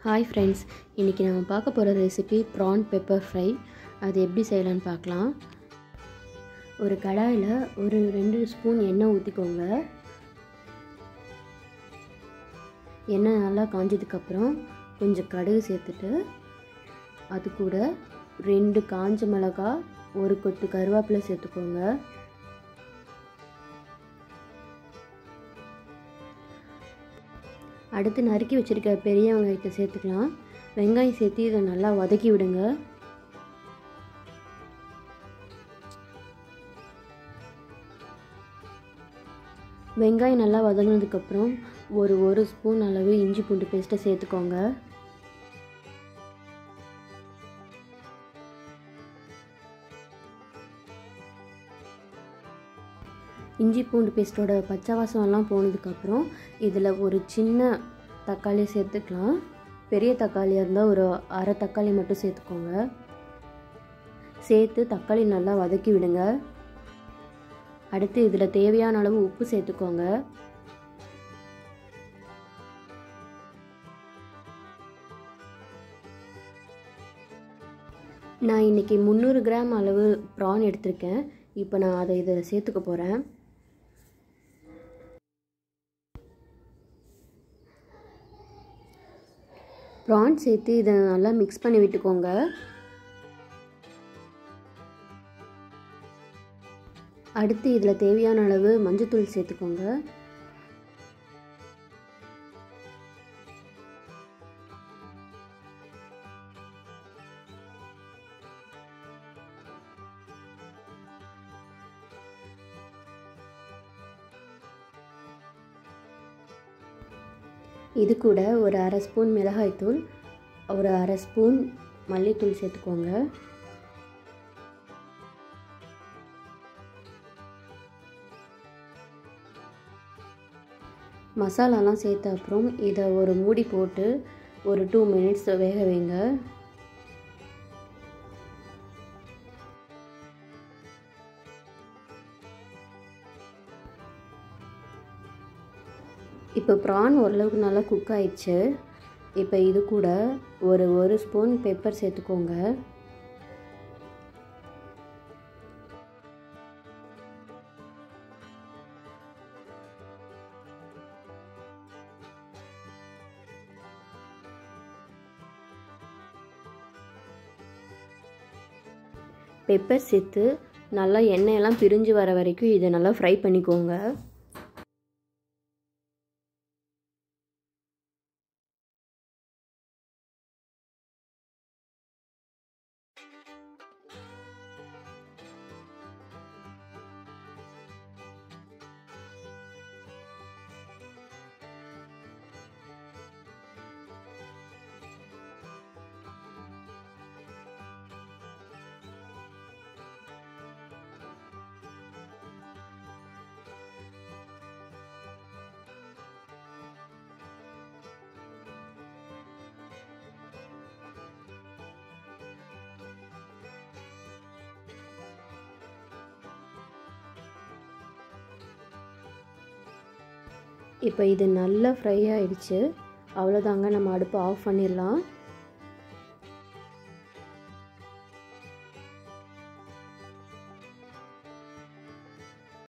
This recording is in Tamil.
ஹாய் ஃப்ரெண்ட்ஸ் இன்றைக்கி நம்ம பார்க்க போகிற ரெசிபி ப்ரான் பெப்பர் ஃப்ரை அது எப்படி செய்யலான்னு பார்க்கலாம் ஒரு கடாயில் ஒரு ரெண்டு ஸ்பூன் எண்ணெய் ஊற்றிக்கோங்க எண்ணெய் நல்லா காஞ்சதுக்கப்புறம் கொஞ்சம் கடுகு சேர்த்துட்டு அது கூட ரெண்டு காஞ்ச மிளகா ஒரு கொத்து கருவேப்பிலை சேர்த்துக்கோங்க அடுத்து நறுக்கி வச்சுருக்க பெரிய வெங்காயத்தை சேர்த்துக்கலாம் வெங்காயம் சேர்த்து இதை நல்லா வதக்கி விடுங்க வெங்காயம் நல்லா வதங்கினதுக்கப்புறம் ஒரு ஒரு ஸ்பூன் அளவு இஞ்சி பூண்டு பேஸ்ட்டை சேர்த்துக்கோங்க இஞ்சி பூண்டு பேஸ்ட்டோட பச்சை வாசம்லாம் போனதுக்கப்புறம் இதில் ஒரு சின்ன தக்காளி சேர்த்துக்கலாம் பெரிய தக்காளியாக இருந்தால் ஒரு அரை தக்காளி மட்டும் சேர்த்துக்கோங்க சேர்த்து தக்காளி நல்லா வதக்கி விடுங்க அடுத்து இதில் தேவையான அளவு உப்பு சேர்த்துக்கோங்க நான் இன்றைக்கி முந்நூறு கிராம் அளவு ப்ரான் எடுத்திருக்கேன் இப்போ நான் அதை இதில் சேர்த்துக்க போகிறேன் ப்ரான் சேர்த்து இதை நல்லா மிக்ஸ் பண்ணி விட்டுக்கோங்க அடுத்து இதில் தேவையான அளவு மஞ்சத்தூள் சேர்த்துக்கோங்க இது கூட ஒரு அரை ஸ்பூன் மிளகாய்த்தூள் ஒரு அரை ஸ்பூன் மல்லித்தூள் சேர்த்துக்கோங்க மசாலாலாம் சேர்த்த அப்புறம் இதை ஒரு மூடி போட்டு ஒரு டூ மினிட்ஸ் வேக வைங்க இப்போ ப்ரான் ஓரளவுக்கு நல்லா குக் ஆயிடுச்சு இப்போ இது கூட ஒரு ஒரு ஸ்பூன் பெப்பர் சேர்த்துக்கோங்க பெப்பர் சேர்த்து நல்லா எண்ணெயெல்லாம் பிரிஞ்சு வர வரைக்கும் இதை நல்லா ஃப்ரை பண்ணிக்கோங்க இப்போ இது நல்லா ஃப்ரை ஆகிடுச்சு அவ்வளோதாங்க நம்ம அடுப்பை ஆஃப் பண்ணிடலாம்